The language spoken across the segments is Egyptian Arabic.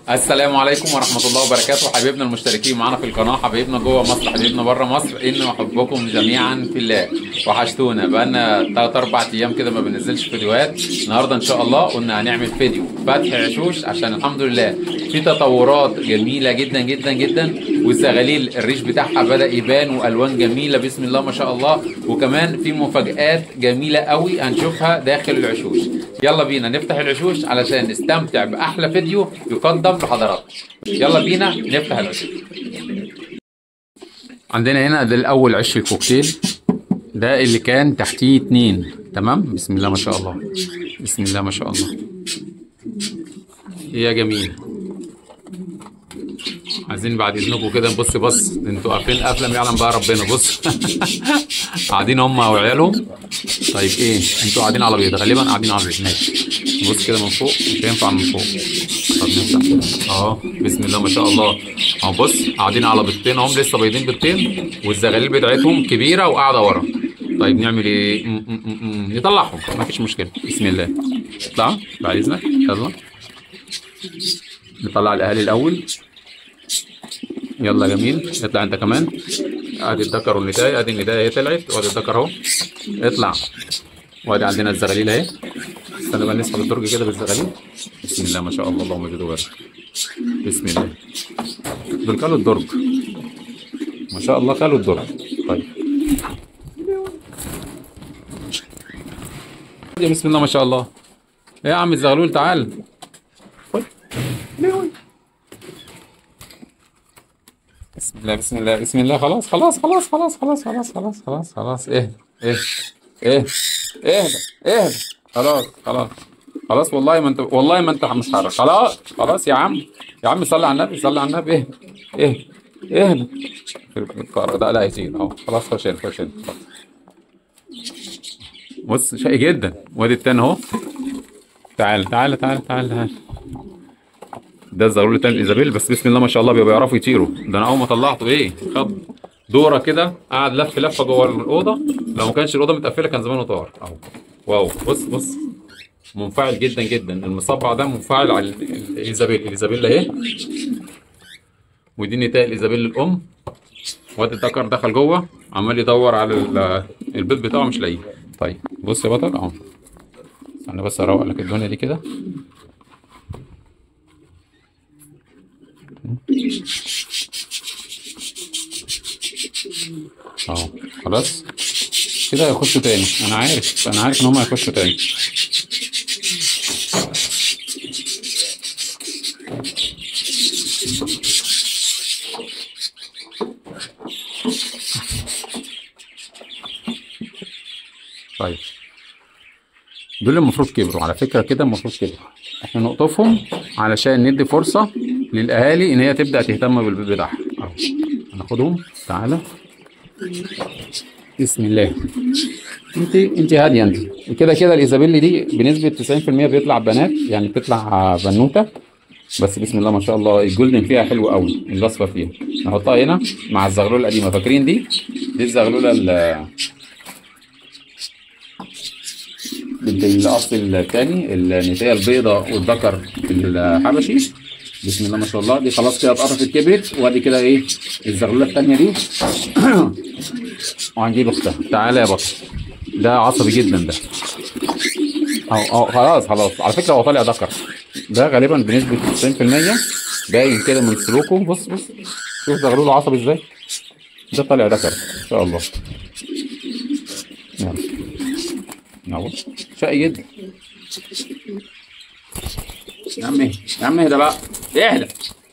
السلام عليكم ورحمة الله وبركاته حبايبنا المشتركين معانا في القناة حبايبنا جوه مصر حبايبنا بره مصر إن أحبكم جميعا في الله وحشتونا بقالنا تلات أربع أيام كده ما بننزلش فيديوهات النهاردة إن شاء الله قلنا هنعمل فيديو فتح عشوش عشان الحمد لله في تطورات جميلة جدا جدا جدا والزغاليل الريش بتاعها بدأ يبان وألوان جميلة بسم الله ما شاء الله وكمان في مفاجآت جميلة قوي هنشوفها داخل العشوش يلا بينا نفتح العشوش علشان نستمتع بأحلى فيديو يقدم لحضراتكم يلا بينا نفتح العشوش عندنا هنا ده الأول عش الكوكتيل ده اللي كان تحتيه اتنين تمام بسم الله ما شاء الله بسم الله ما شاء الله يا جميل عايزين بعد اذنكم كده نبص بص انتوا عارفين الافلام يعلم بقى ربنا بص قاعدين هم وعيالهم طيب ايه انتوا قاعدين على بيض غالبا قاعدين على بيض ماشي بص كده من فوق مش هينفع من فوق طب نفتح اه بسم الله ما شاء الله اهو بص قاعدين على بيضتين هم لسه بيضين بيضتين والزغاليل بتاعتهم كبيره وقاعده ورا طيب نعمل ايه م- م- م- م. نطلعهم مفيش مشكله بسم الله اطلعوا بعد اذنك يلا نطلع الاهالي الاول يلا جميل اطلع انت كمان ادي الذكر والنداية ادي النداية اهي طلعت وادي الذكر اهو اطلع وادي عندنا الزغاليل اهي استنى بقى نسحب الدرج كده بالزغاليل بسم الله ما شاء الله اللهم زد وبارك بسم الله دول كلوا الدرج ما شاء الله كلوا الدرج طيب يا بسم الله ما شاء الله ايه يا عم الزغلول تعال خد. ليه؟ بسم الله بسم الله بسم الله خلاص خلاص خلاص خلاص خلاص خلاص خلاص خلاص خلاص ايه ايه ايه اهدى اهدى خلاص خلاص خلاص والله ما انت والله ما انت مش حرك خلاص خلاص يا عم يا عم صلي على النبي صلي على النبي ايه ايه اهدى الكار ده لا يزيد اهو خلاص خش هنا خش هنا خلاص. بص شقي جدا وادي التاني اهو تعال تعال تعال تعال تعال ده الزغلول التاني ايزابيل بس بسم الله ما شاء الله بيبقوا بيعرفوا يطيروا ده انا اول ما طلعته ايه خد دوره كده قعد لف لفه جوه الاوضه لو ما كانش الاوضه متقفله كان زمانه طار اهو واو بص بص منفعل جدا جدا المصبع ده منفعل على ال- ال- الايزابيل الايزابيل اهي ودي نتاء الايزابيل الام وادي الذكر دخل جوه عمال يدور على ال- البيض بتاعه مش لاقيه طيب بص يا بطل اهو استنى بس اروق لك الدنيا دي كده اهو خلاص كده هيخشوا تاني انا عارف انا عارف ان هم هيخشوا تاني طيب دول المفروض كبروا على فكرة كده المفروض كبروا احنا نقطفهم علشان ندي فرصة للأهالي إن هي تبدأ تهتم بالبيض بتاعها أهو هناخدهم تعالى بسم الله انت انت هاديه انت كده كده الايزابيل دي بنسبه 90% بيطلع بنات يعني بتطلع بنوته بس بسم الله ما شاء الله الجولدن فيها حلو قوي الاصفر فيها نحطها هنا مع الزغلوله القديمه فاكرين دي دي الزغلوله ال الاصل الثاني النتايه البيضاء والذكر الحبشي بسم الله ما شاء الله دي خلاص كده اتقطفت كبرت وادي كده ايه الزغلوله الثانيه دي وهنجيب اختها تعالى يا بطل ده عصبي جدا ده اهو اهو خلاص خلاص على فكره هو طالع ذكر ده غالبا بنسبه 90% باين كده من سلوكه بص بص شوف زغلول عصبي ازاي ده طالع ذكر ان شاء الله يلا اهو شقي جدا يا عم اهدى يا عم اهدى بقى اهدى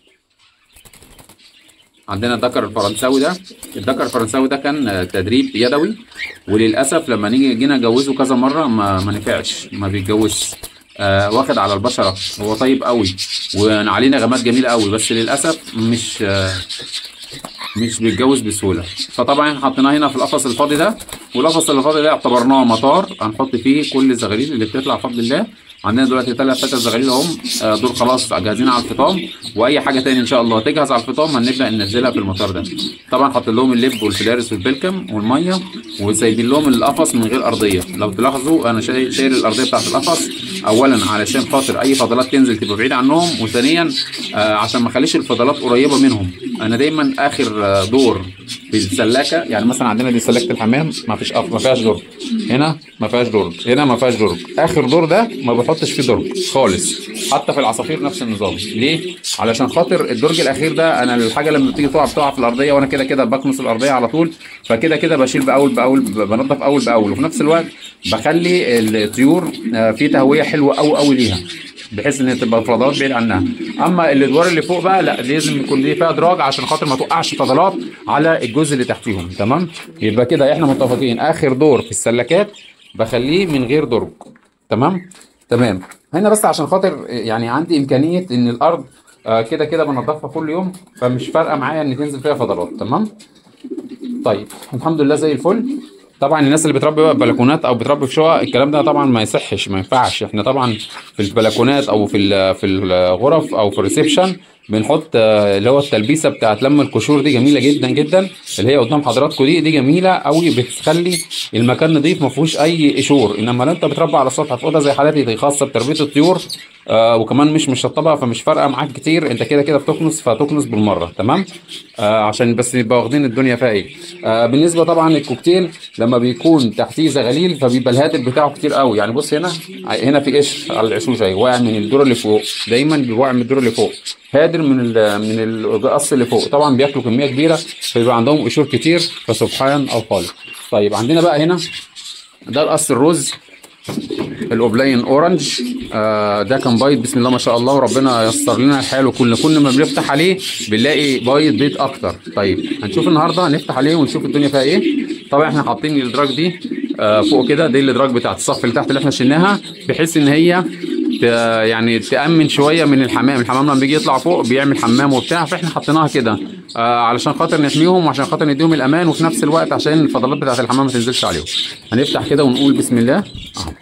عندنا الذكر الفرنساوي ده الذكر الفرنساوي ده كان آه، تدريب يدوي وللاسف لما نيجي جينا نجوزه كذا مره ما ما نفعش ما بيتجوزش آه واخد على البشره هو طيب قوي وعليه نغمات جميله قوي بس للاسف مش آه مش بيتجوز بسهوله فطبعا حطيناه هنا في القفص الفاضي ده والقفص الفاضي ده اعتبرناه مطار هنحط فيه كل الزغاليل اللي بتطلع بفضل الله عندنا دلوقتي ثلاث فتى زغاليل اهم آه، دول خلاص جاهزين على الفطام واي حاجه تاني ان شاء الله تجهز على الفطام هنبدا ننزلها في المطار ده طبعا حاطين لهم اللب والفلارس والبلكم والميه وسايبين لهم القفص من غير ارضيه لو تلاحظوا انا شايل شايل الارضيه بتاعت القفص اولا علشان خاطر اي فضلات تنزل تبقى بعيد عنهم وثانيا آه عشان ما اخليش الفضلات قريبه منهم انا دايما اخر آه دور في السلاكه يعني مثلا عندنا دي سلاكه الحمام ما فيش أف... ما فيهاش درج هنا ما فيهاش درج هنا ما فيهاش درج اخر دور ده ما بحطش فيه درج خالص حتى في العصافير نفس النظام ليه علشان خاطر الدرج الاخير ده انا الحاجه لما بتيجي تقع بتقع في الارضيه وانا كده كده بكنس الارضيه على طول فكده كده بشيل باول باول بنضف اول باول وفي نفس الوقت بخلي الطيور آه، في تهويه حلوه قوي قوي ليها بحيث ان تبقى الفضلات بعيد عنها اما الادوار اللي فوق بقى لا لازم يكون ليه فيها ادراج عشان خاطر ما توقعش فضلات على الجزء اللي تحتيهم تمام يبقى كده احنا متفقين اخر دور في السلكات بخليه من غير درج تمام تمام هنا بس عشان خاطر يعني عندي امكانيه ان الارض آه، كده كده بنضفها كل يوم فمش فارقه معايا ان تنزل فيها فضلات تمام طيب الحمد لله زي الفل طبعا الناس اللي بتربي بقى بلكونات او بتربي في شقق الكلام ده طبعا ما يصحش ما ينفعش احنا طبعا في البلكونات او في ال- في الغرف او في الريسبشن بنحط آه، اللي هو التلبيسه بتاعت لم القشور دي جميله جدا جدا اللي هي قدام حضراتكم دي دي جميله قوي بتخلي المكان نظيف ما فيهوش اي قشور انما لو انت بتربي على السطح في اوضه زي حالتي دي خاصه بتربيه الطيور آه وكمان مش مشطبه فمش فارقه معاك كتير انت كده كده بتكنس فتكنس بالمره تمام آه عشان بس نبقى واخدين الدنيا فيها ايه آه بالنسبه طبعا للكوكتيل لما بيكون تحتيه زغاليل فبيبقى الهادر بتاعه كتير قوي يعني بص هنا هنا في قشر على العشوش اهي واقع من الدور اللي فوق دايما بيوقع من الدور اللي فوق هادر من ال من القص اللي فوق طبعا بياكلوا كميه كبيره فيبقى عندهم قشور كتير فسبحان او خالق طيب عندنا بقى هنا ده القص الرز الاوبلاين اورنج آه ده كان بايض بسم الله ما شاء الله وربنا ييسر لنا الحال وكل كل ما بنفتح عليه بنلاقي بايض بيض اكتر طيب هنشوف النهارده هنفتح عليه ونشوف الدنيا فيها ايه طبعا احنا حاطين الادراج دي آه فوق كده دي الادراج بتاعت الصف اللي تحت اللي احنا شلناها بحيث ان هي ت- يعني تامن شويه من الحمام الحمام لما بيجي يطلع فوق بيعمل حمام وبتاع فاحنا حطيناها كده آه علشان خاطر نحميهم وعشان خاطر نديهم الامان وفي نفس الوقت عشان الفضلات بتاعت الحمام ما تنزلش عليهم هنفتح كده ونقول بسم الله اهو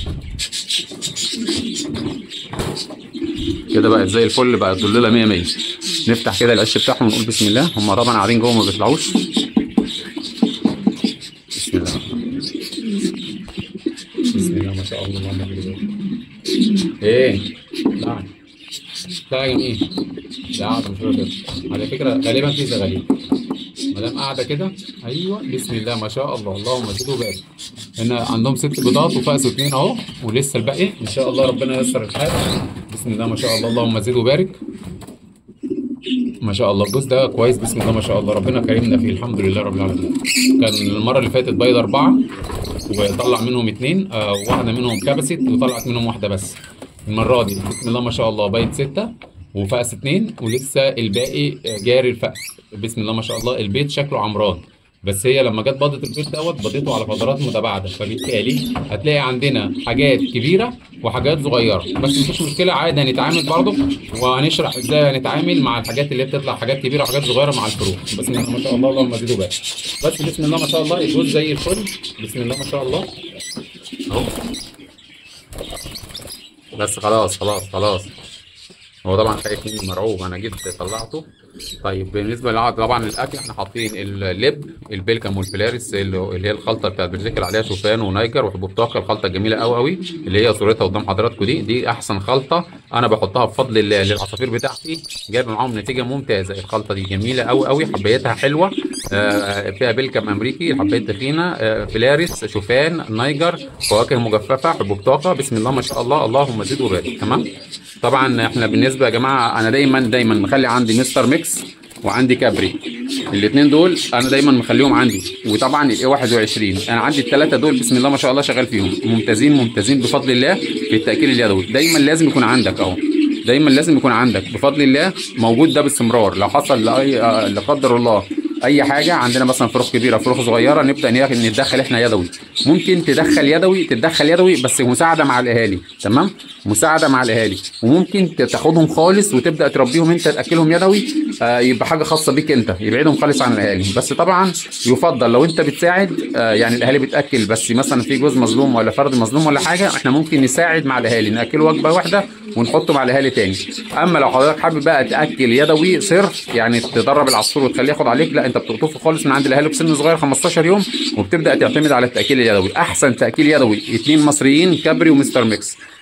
كده بقت زي الفل بقت ضليله 100 100 نفتح كده العش بتاعهم ونقول بسم الله هم طبعا قاعدين جوه ما بيطلعوش بسم الله بسم الله ما شاء الله اللهم بارك ايه نعم لا يا جميل لا قاعده مش كده على فكره غالبا في زغاليل ما دام قاعده كده ايوه بسم الله ما شاء الله اللهم زد وبارك هنا عندهم ست بيضات وفقسوا اثنين اهو ولسه الباقي ان شاء الله ربنا ييسر الحال بسم الله ما شاء الله اللهم زد وبارك ما شاء الله الجوز ده كويس بسم الله ما شاء الله ربنا كرمنا فيه الحمد لله رب العالمين كان المره اللي فاتت بيض اربعه وطلع منهم اثنين آه واحده منهم كبست وطلعت منهم واحده بس المره دي بسم الله ما شاء الله بيض سته وفقس اثنين ولسه الباقي جاري الفقس بسم الله ما شاء الله البيت شكله عمران بس هي لما جت بيضة البيض دوت بيضته على فترات متباعده فبالتالي هتلاقي عندنا حاجات كبيره وحاجات صغيره بس مفيش مشكله عادي هنتعامل برضه وهنشرح ازاي هنتعامل مع الحاجات اللي هي بتطلع حاجات كبيره وحاجات صغيره مع الفروق بسم الله ما شاء الله اللهم زيدوا وبارك بس بسم الله ما شاء الله الجوز زي الفل بسم الله ما شاء الله اهو بس خلاص خلاص خلاص هو طبعا خايف مني مرعوب انا جيت طلعته طيب بالنسبه للع- طبعا الاكل احنا حاطين اللب البيلكم والفلارس اللي اللي هي الخلطه بتاعت بنذكر عليها شوفان ونايجر وحبوب طاقه الخلطه الجميله قوي قوي اللي هي صورتها قدام حضراتكم دي دي احسن خلطه انا بحطها بفضل الله للعصافير بتاعتي جايب معاهم نتيجه ممتازه الخلطه دي جميله قوي قوي حبيتها حلوه آه فيها بيلكم امريكي الحبايه تخينه آه فلارس شوفان نايجر فواكه مجففه حبوب طاقه بسم الله ما شاء الله اللهم زد وبارك تمام طبعا احنا بالنسبه يا جماعه انا دايما دايما مخلي عندي مستر ميكس وعندي كابري الاثنين دول انا دايما مخليهم عندي وطبعا الاي 21 انا عندي الثلاثه دول بسم الله ما شاء الله شغال فيهم ممتازين ممتازين بفضل الله في التاكيل اليدوي دايما لازم يكون عندك اهو دايما لازم يكون عندك بفضل الله موجود ده باستمرار لو حصل لاي آه، لا قدر الله اي حاجه عندنا مثلا فروخ كبيره فروخ صغيره نبدا ن- نتدخل احنا يدوي ممكن تدخل يدوي تتدخل يدوي بس مساعده مع الاهالي تمام مساعده مع الاهالي وممكن ت- تاخدهم خالص وتبدا تربيهم انت تاكلهم يدوي آه يبقى حاجه خاصه بيك انت يبعدهم خالص عن الاهالي بس طبعا يفضل لو انت بتساعد آه يعني الاهالي بتاكل بس مثلا في جوز مظلوم ولا فرد مظلوم ولا حاجه احنا ممكن نساعد مع الاهالي ناكله وجبه واحده ونحطه مع الاهالي تاني اما لو حضرتك حابب بقى تاكل يدوي صرف يعني تدرب العصفور وتخليه ياخد عليك لا انت بتقطفه خالص من عند الاهالي بسن صغير 15 يوم وبتبدا تعتمد على التاكيل اليدوي احسن تاكيل يدوي اثنين مصريين كابري ومستر ميكس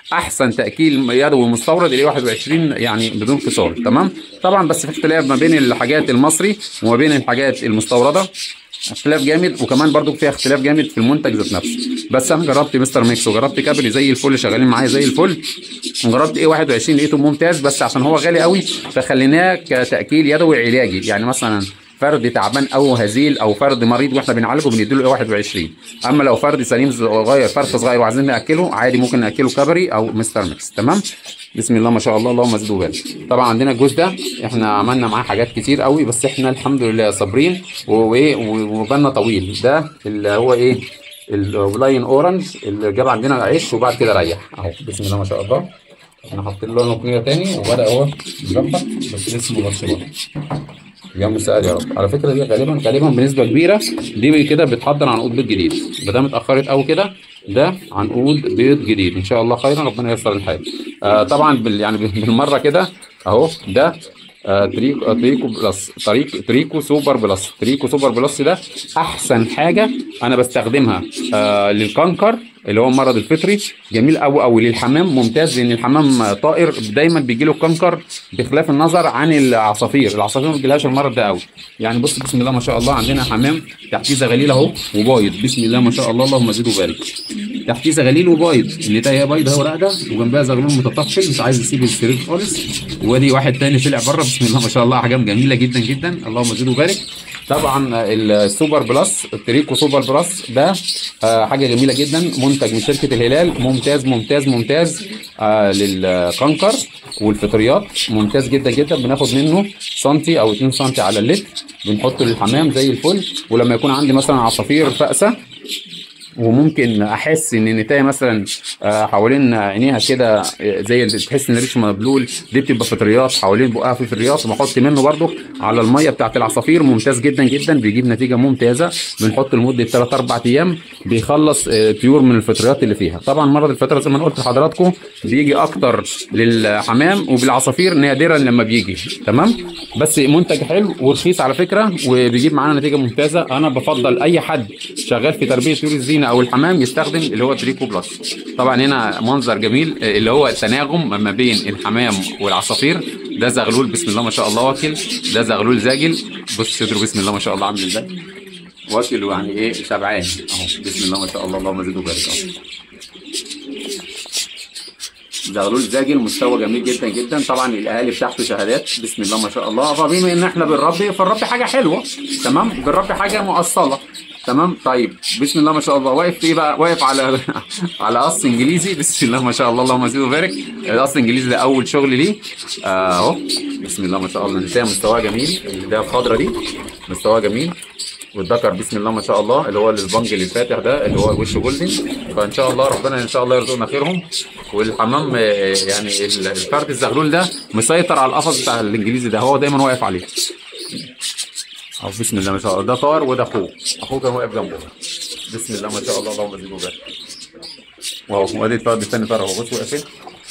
احسن تاكيل يدوي مستورد اللي 21 يعني بدون فصال تمام طبعا بس في اختلاف ما بين الحاجات المصري وما بين الحاجات المستورده اختلاف جامد وكمان برضو فيها اختلاف جامد في المنتج ذات نفسه بس انا جربت مستر ميكس وجربت كابري زي الفل شغالين معايا زي الفل وجربت ايه 21 لقيته ممتاز بس عشان هو غالي قوي فخليناه كتاكيل يدوي علاجي يعني مثلا فرد تعبان او هزيل او فرد مريض واحنا بنعالجه بنديله ايه 21 اما لو فرد سليم صغير فرد صغير وعايزين ناكله عادي ممكن ناكله كابري او مستر ميكس تمام بسم الله ما شاء الله اللهم زد وبارك طبعا عندنا الجوز ده احنا عملنا معاه حاجات كتير قوي بس احنا الحمد لله صابرين وايه وبالنا طويل ده اللي هو ايه اللاين اورنج اللي جاب عندنا عيش وبعد كده ريح اهو بسم الله ما شاء الله احنا حاطين له نقنيه تاني وبدا هو يظبط بس لسه ما جابش برضه يا مساء يا رب على فكره دي غالبا غالبا بنسبه كبيره دي كده بتحضر عنقود بيض جديد ما دام اتاخرت قوي كده ده عنقود بيض جديد ان شاء الله خيرا ربنا ييسر الحال آه طبعا بال يعني بالمره كده اهو ده آه تريكو آه تريكو بلس طريق تريكو سوبر بلس تريكو سوبر بلس ده احسن حاجه انا بستخدمها آه للكنكر اللي هو المرض الفطري جميل قوي قوي للحمام ممتاز لان الحمام طائر دايما بيجي له الكنكر بخلاف النظر عن العصافير العصافير ما بيجيلهاش المرض ده قوي يعني بص بسم الله ما شاء الله عندنا حمام تحتيه زغاليل اهو وبايض بسم الله ما شاء الله اللهم زد وبارك تحتيه زغاليل وبايض اللي هي بايضه اهو راقده وجنبها زغلول متطفل مش عايز يسيب السرير خالص وادي واحد تاني طلع بره بسم الله ما شاء الله احجام جميله جدا جدا اللهم زد وبارك طبعا السوبر بلس التريكو سوبر بلس ده آه حاجه جميله جدا منتج من شركه الهلال ممتاز ممتاز ممتاز آه للكنكر والفطريات ممتاز جدا جدا بناخد منه سنتي او 2 سنتي على اللتر بنحطه للحمام زي الفل ولما يكون عندي مثلا عصافير فأسة وممكن احس ان النتايه مثلا حوالين عينيها كده زي تحس ان ريش مبلول دي بتبقى فطريات حوالين بقها في فطريات وبحط منه برده على الميه بتاعه العصافير ممتاز جدا جدا بيجيب نتيجه ممتازه بنحط لمده 3 4 ايام بيخلص طيور من الفطريات اللي فيها طبعا مرض الفطره زي ما انا قلت لحضراتكم بيجي اكتر للحمام وبالعصافير نادرا لما بيجي تمام بس منتج حلو ورخيص على فكره وبيجيب معانا نتيجه ممتازه انا بفضل اي حد شغال في تربيه طيور الزينه او الحمام يستخدم اللي هو تريكو بلس طبعا هنا منظر جميل اللي هو التناغم ما بين الحمام والعصافير ده زغلول بسم الله ما شاء الله واكل ده زغلول زاجل بص صدره بسم الله ما شاء الله عامل ازاي واكل يعني ايه شبعان اهو بسم الله ما شاء الله اللهم زد وبارك اهو زغلول زاجل مستوى جميل جدا جدا طبعا الاهالي بتاعته شهادات بسم الله ما شاء الله فبما ان احنا بنربي فنربي حاجه حلوه تمام بنربي حاجه مؤصله تمام طيب بسم الله ما شاء الله واقف ايه بقى واقف على على قص انجليزي بسم الله ما شاء الله اللهم زد وبارك القص الانجليزي ده اول شغل ليه اهو بسم الله ما شاء الله النتايه مستواها جميل اللي ده الخضره دي مستواها جميل والذكر بسم الله ما شاء الله اللي هو البنج اللي الفاتح ده اللي هو وش جولدن فان شاء الله ربنا ان شاء الله يرزقنا خيرهم والحمام يعني الفرد الزغلول ده مسيطر على القفص بتاع الانجليزي ده هو دايما واقف عليه اهو بسم الله ما شاء الله ده طار وده اخوه اخوه كان واقف جنبه بسم الله ما شاء الله اللهم زد وبارك واهو وادي الفرد الثاني طار اهو بص واقف فين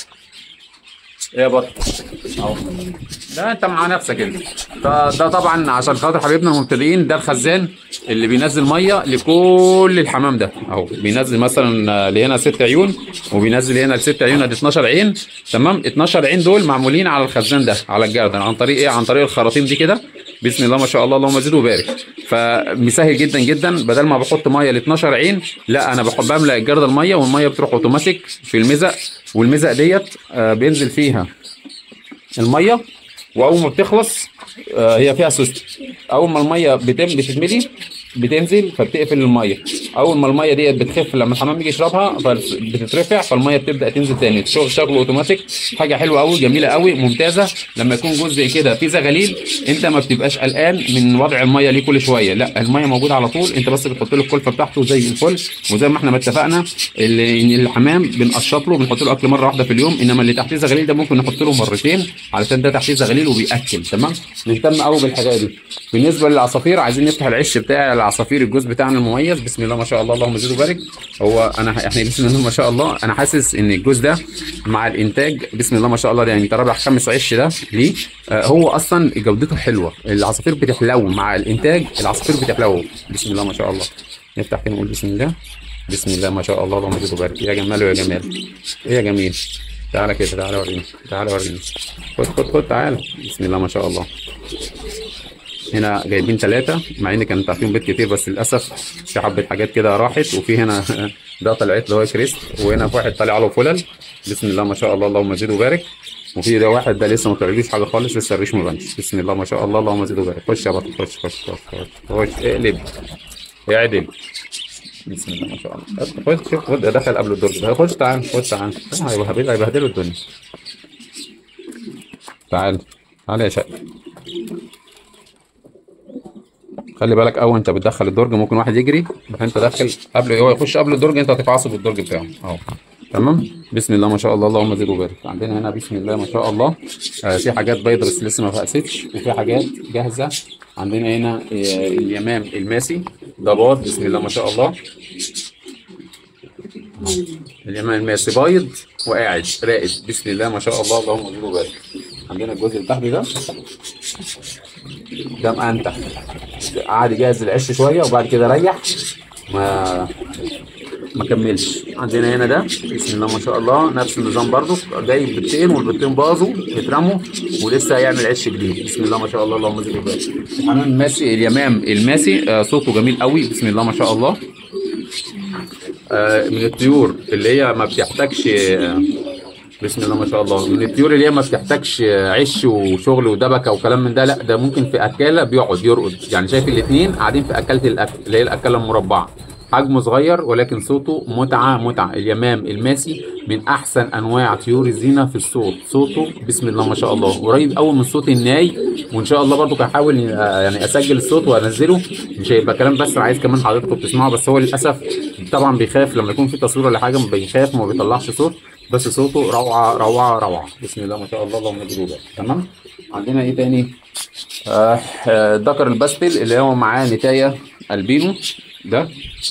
ايه يا بطل اهو ده انت مع نفسك انت ده طبعا عشان خاطر حبايبنا المبتدئين ده الخزان اللي بينزل ميه لكل الحمام ده اهو بينزل مثلا لهنا ست عيون وبينزل هنا لست عيون ادي 12 عين تمام 12 عين دول معمولين على الخزان ده على الجردل عن طريق ايه عن طريق الخراطيم دي كده بسم الله ما شاء الله اللهم زد وبارك فمسهل جدا جدا بدل ما بحط ميه ل 12 عين لا انا بحب بملى الجردل ميه والميه بتروح اوتوماتيك في المزق والمزق ديت آه بينزل فيها الميه واول ما بتخلص آه هي فيها سوست اول ما الميه بتم بتتملي بتنزل فبتقفل الميه اول ما الميه ديت بتخف لما الحمام يجي يشربها بتترفع فالميه بتبدا تنزل تاني الشغل شغله اوتوماتيك حاجه حلوه قوي جميله قوي ممتازه لما يكون جزء زي كده في زغاليل انت ما بتبقاش قلقان من وضع الميه ليه كل شويه لا الميه موجوده على طول انت بس بتحط له الكلفه بتاعته زي الفل وزي ما احنا ما اتفقنا ان الحمام بنقشط له بنحط له اكل مره واحده في اليوم انما اللي تحتيه زغاليل ده ممكن نحط له مرتين علشان ده تحتيه زغاليل وبياكل تمام نهتم قوي بالحاجه دي بالنسبه للعصافير عايزين نفتح العش بتاع العصافير الجزء بتاعنا المميز بسم الله ما شاء الله اللهم زد وبارك هو انا احنا بسم الله ما شاء الله انا حاسس ان الجزء ده مع الانتاج بسم الله ما شاء الله يعني رابع خمس عش ده ليه آه هو اصلا جودته حلوه العصافير بتحلو مع الانتاج العصافير بتحلو بسم الله ما شاء الله نفتح كده نقول بسم الله بسم الله ما شاء الله اللهم زد وبارك يا جمال ويا جمال ايه يا جميل تعالى كده تعالى ورينا تعالى ورينا خد خد خد تعالى بسم الله ما شاء الله هنا جايبين ثلاثة مع ان كان تحتيهم بيت كتير بس للأسف في حبة حاجات كده راحت وفي هنا ده طلعت اللي هو كريست وهنا في واحد طالع له فلل بسم الله ما شاء الله اللهم زد وبارك وفي ده واحد ده لسه ما طلعلوش حاجة خالص لسه الريش ما بانش بسم الله ما شاء الله اللهم زد وبارك خش يا بطل خش خش خش خش خش اقلب اعدل بسم الله ما شاء الله خش شوف خد دخل قبل الدرج ده خش تعال خش تعال هيبهدل هيبهدلوا الدنيا تعال تعال يا شقي خلي بالك اول انت بتدخل الدرج ممكن واحد يجري انت داخل قبل هو يخش قبل الدرج انت هتتعصب الدرج بتاعه اهو تمام بسم الله ما شاء الله اللهم زد وبارك عندنا هنا بسم الله ما شاء الله آه في حاجات بيضة بس لسه ما فقستش وفي حاجات جاهزة عندنا هنا آه اليمام الماسي ضباط بسم الله ما شاء الله اليمام الماسي بايض وقاعد راقد بسم الله ما شاء الله اللهم زد وبارك عندنا الجزء اللي تحت ده ده مقنتح قعد يجهز العش شويه وبعد كده ريح ما ما كملش عندنا هنا ده بسم الله ما شاء الله نفس النظام برضو جايب بيضتين والبيضتين باظوا اترموا ولسه هيعمل عش جديد بسم الله ما شاء الله اللهم زد وبارك الحمام الماسي اليمام الماسي آه صوته جميل قوي بسم الله ما شاء الله آه من الطيور اللي هي ما بتحتاجش آه بسم الله ما شاء الله من الطيور اللي هي ما بتحتاجش عش وشغل ودبكه وكلام من ده لا ده ممكن في اكاله بيقعد يرقد يعني شايف الاثنين قاعدين في اكاله الاكل اللي هي الاكاله المربعه حجمه صغير ولكن صوته متعه متعه اليمام الماسي من احسن انواع طيور الزينه في الصوت صوته بسم الله ما شاء الله قريب قوي من صوت الناي وان شاء الله برضو هحاول يعني اسجل الصوت وانزله مش هيبقى كلام بس عايز كمان حضراتكم تسمعوا بس هو للاسف طبعا بيخاف لما يكون في تصوير ولا حاجه بيخاف وما بيطلعش صوت بس صوته روعه روعه روعه بسم الله ما شاء الله اللهم اجروبه تمام عندنا ايه تاني آه آه ذكر الباستل اللي هو معاه نتايه البينو ده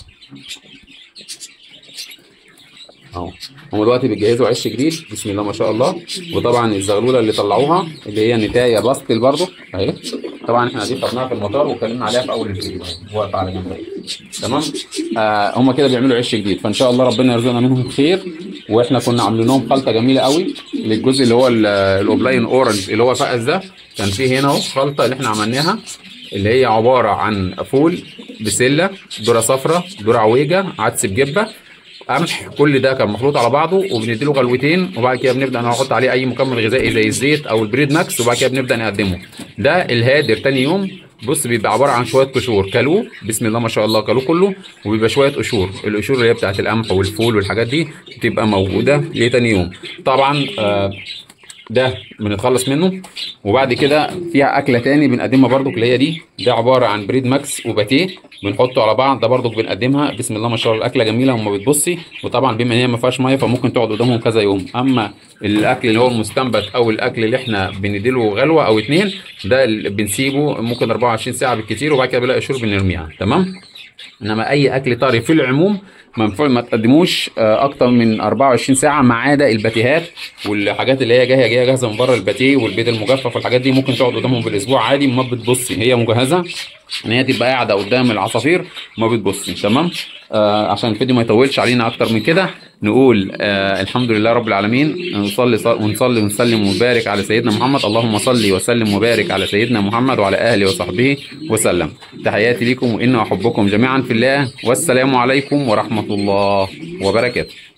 اهو هم دلوقتي بيجهزوا عش جديد بسم الله ما شاء الله وطبعا الزغلوله اللي طلعوها اللي هي نتايه باستل برضو اهي طبعا احنا دي خدناها في المطار واتكلمنا عليها في اول الفيديو واقفه على جنب تمام آه هم كده بيعملوا عش جديد فان شاء الله ربنا يرزقنا منهم خير واحنا كنا عاملين لهم خلطه جميله قوي للجزء اللي هو الاوبلاين اورنج اللي هو فقس ده كان فيه هنا اهو خلطه اللي احنا عملناها اللي هي عباره عن فول بسله ذره صفراء ذره عويجه عدس بجبه قمح كل ده كان مخلوط على بعضه وبنديله غلوتين وبعد كده بنبدا نحط عليه اي مكمل غذائي زي الزيت او البريد ماكس وبعد كده بنبدا نقدمه ده الهادر تاني يوم بص بيبقى عباره عن شويه قشور كلوه بسم الله ما شاء الله كلوه كله وبيبقى شويه قشور القشور اللي هي بتاعت القمح والفول والحاجات دي بتبقى موجوده لتاني يوم طبعا آه ده بنتخلص منه وبعد كده فيها اكله تاني بنقدمها برضو اللي هي دي ده عباره عن بريد ماكس وباتيه بنحطه على بعض ده برضو بنقدمها بسم الله ما شاء الله الاكله جميله وما بتبصي وطبعا بما ان هي ما فيهاش ميه فممكن تقعد قدامهم كذا يوم اما الاكل اللي هو المستنبت او الاكل اللي احنا بنديله غلوه او اتنين ده اللي بنسيبه ممكن 24 ساعه بالكتير وبعد كده بنلاقي قشور بنرميها تمام انما اي اكل طري في العموم منفوع ما تقدموش اكتر من 24 ساعه ما عدا الباتيهات والحاجات اللي هي جايه جايه جاهزه من بره الباتيه والبيض المجفف والحاجات دي ممكن تقعد قدامهم بالاسبوع عادي ما بتبصي هي مجهزه ان هي تبقى قاعده قدام العصافير ما بتبصي تمام آه عشان الفيديو ما يطولش علينا اكتر من كده نقول آه الحمد لله رب العالمين نصلي ونصلي ونسلم ونبارك على سيدنا محمد اللهم صل وسلم وبارك على سيدنا محمد وعلى اهله وصحبه وسلم تحياتي لكم وان احبكم جميعا في الله والسلام عليكم ورحمه الله وبركاته